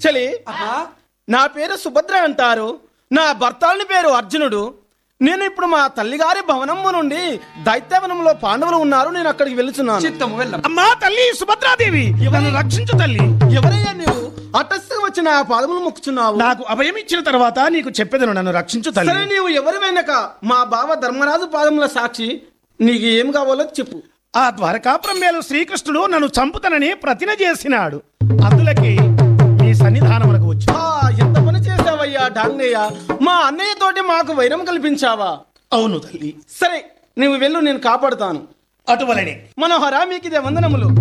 చలి నా పేరు సుభద్ర అంటారు నా భర్తాని పేరు అర్జునుడు నేను ఇప్పుడు మా తల్లిగారి భవనము నుండి దైత్యవనంలో పాండవులు ఉన్నారు నేను అక్కడికి వెళుతున్నాను చిత్తము వెళ్ళం అమ్మా తల్లి సుభద్రాదేవి నన్ను రక్షించు తల్లి ఎవరయ్యా నీవు అటస్సుగా వచ్చి నా పాదములు మొక్కుచున్నావు నాకు అభయం ఇచ్చిన తర్వాత నీకు చెప్పేదను నన్ను రక్షించు సరే తల్లి నీవు ఎవరి వెనక మా బావ ధర్మరాజు పాదముల సాక్షి నీకు ఏం కావాలో చెప్పు ఆ ద్వారకాపురం మేలు శ్రీకృష్ణుడు నన్ను చంపుతానని ప్రతిన చేసినాడు అందులకి మీ సన్నిధానములకు వచ్చి ఆ, ఎంత పని చేసావయ్యా డాంగయ్య మా అన్నయ్య తోటి మాకు వైరం కల్పించావా అవును తల్లి సరే నువ్వు వెళ్ళు నేను కాపాడుతాను అటువలనే మనోహర మీకు ఇదే వందనములు